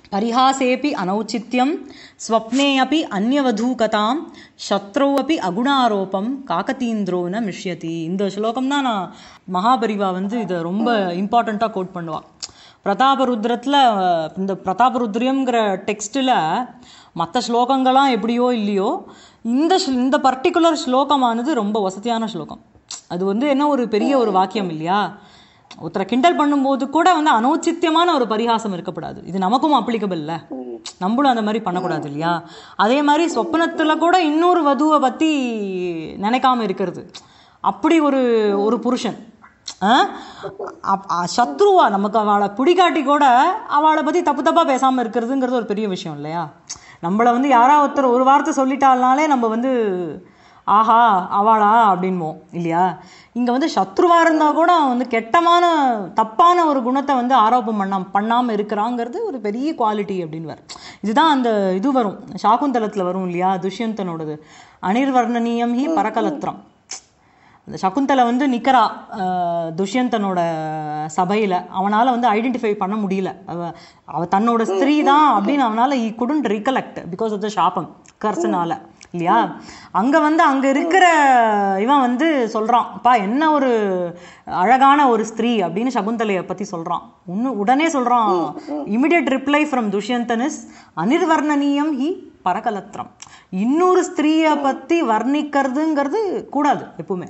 பரிஹாசேபி அனௌச்சித்யம் ஸ்வப்னே அப்பி அந்யவதூகதாம் சத்ரோ அப்பி அகுணாரோபம் காக்கத்தீந்திரோ ந மிஷ்யதி இந்த ஸ்லோகம் தான் நான் மகாபரிவா வந்து இதை ரொம்ப இம்பார்ட்டண்ட்டாக கோட் பண்ணுவா பிரதாபருத்ரத்தில் இந்த பிரதாபருத்ரியம்ங்கிற டெக்ஸ்ட்டில் மற்ற ஸ்லோகங்கள்லாம் எப்படியோ இல்லையோ இந்த ஸ்ல- இந்த பர்டிகுலர் ஸ்லோகமானது ரொம்ப வசதியான ஸ்லோகம் அது வந்து என்ன ஒரு பெரிய ஒரு வாக்கியம் இல்லையா ஒருத்தரை கிண்டல் பண்ணும்போது கூட வந்து அனௌச்சித்தியமான ஒரு பரிகாசம் இருக்கப்படாது இது நமக்கும் அப்ளிகபிள்ல நம்மளும் அந்த மாதிரி பண்ணக்கூடாது இல்லையா அதே மாதிரி சொப்பனத்துல கூட இன்னொரு வதுவை பத்தி நினைக்காம இருக்கிறது அப்படி ஒரு ஒரு புருஷன் ஆ? அப்- அ- சத்ருவா நமக்கு அவளை பிடிக்காட்டி கூட அவளை பத்தி தப்பு தப்பா பேசாம இருக்கிறதுங்கிறது ஒரு பெரிய விஷயம் இல்லையா நம்மளை வந்து யாராவது ஒருத்தர் ஒரு வார்த்தை சொல்லிட்டால்னாலே நம்ம வந்து ஆஹா அவளா அப்படின்வோம் இல்லையா இங்கே வந்து சத்ருவா இருந்தால் கூட அவன் வந்து கெட்டமான தப்பான ஒரு குணத்தை வந்து ஆரோப்பம் பண்ணாம பண்ணாமல் இருக்கிறாங்கிறது ஒரு பெரிய குவாலிட்டி அப்படின்னு வரும் இதுதான் அந்த இது வரும் சாகுந்தலத்தில் வரும் இல்லையா துஷ்யந்தனோடது அனிர்வர்ணனீயம் ஹி பரகலத்திரம் அந்த சகுந்தலை வந்து நிற்கிறா துஷ்யந்தனோட சபையில் அவனால் வந்து ஐடென்டிஃபை பண்ண முடியல அவ அவ தன்னோட ஸ்திரீ தான் அப்படின்னு அவனால் he couldn't recollect because of the சாபம் கர்சனால இல்லையா அங்கே வந்து அங்கே இருக்கிற இவன் வந்து சொல்கிறான் அப்பா என்ன ஒரு அழகான ஒரு ஸ்திரீ அப்படின்னு சகுந்தலையை பற்றி சொல்கிறான் இன்னும் உடனே சொல்கிறான் immediate reply from Dushyanthan is அனிர்வர்ணனீயம் ஹி பரகலத்திரம் இன்னொரு ஸ்திரீயை பற்றி வர்ணிக்கிறதுங்கிறது கூடாது எப்பவுமே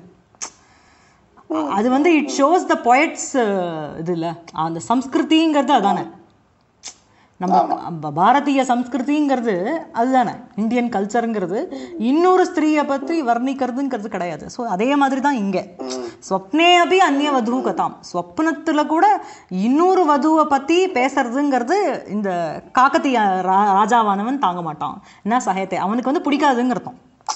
அது வந்து இட் ஷோஸ் த பொயட்ஸ் இது இல்ல அந்த சம்ஸ்கிருதிங்கிறது அதானே நம்ம ப- பாரதிய சம்ஸ்கிருதிங்கிறது அதுதானே இந்தியன் கல்ச்சருங்கிறது இன்னொரு ஸ்திரீயை பற்றி வர்ணிக்கிறதுங்கிறது கிடையாது ஸோ அதே மாதிரி தான் இங்கே ஸ்வப்னே அபி அந்நிய வது கதாம் ஸ்வப்னத்தில் கூட இன்னொரு வதுவை பற்றி பேசுறதுங்கிறது இந்த காக்கத்திய ரா ராஜாவானவன் தாங்க மாட்டான் என்ன சகயத்தை அவனுக்கு வந்து பிடிக்காதுங்கிறதும்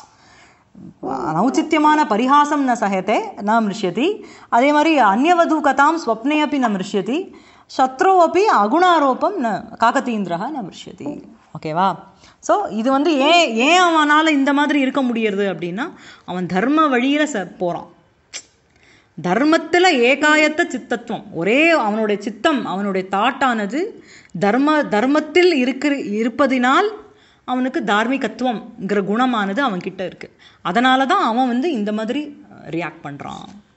அனௌச்சித்யமான பரிஹாசம் ந சஹயத்தை ந மிருஷ்யதி அதே மாதிரி அந்யவது கதாம் ஸ்வப்னே அப்பி ந மிருஷ்யதி சத்ரோ அப்பி அகுணாரோப்பம் ந காக்கத்தீந்திரா ந மிருஷ்யதி ஓகேவா ஸோ இது வந்து ஏன் ஏன் அவனால் இந்த மாதிரி இருக்க முடியறது அப்படின்னா அவன் தர்ம வழியில் ச போகிறான் தர்மத்தில் ஏகாயத்த சித்தத்துவம் ஒரே அவனுடைய சித்தம் அவனுடைய தாட்டானது தர்ம தர்மத்தில் இருக்கிற இருப்பதினால் அவனுக்கு தார்மீகத்துவம்ங்கிற குணமானது அவன்கிட்ட இருக்கு அதனால தான் அவன் வந்து இந்த மாதிரி ரியாக்ட் பண்ணுறான்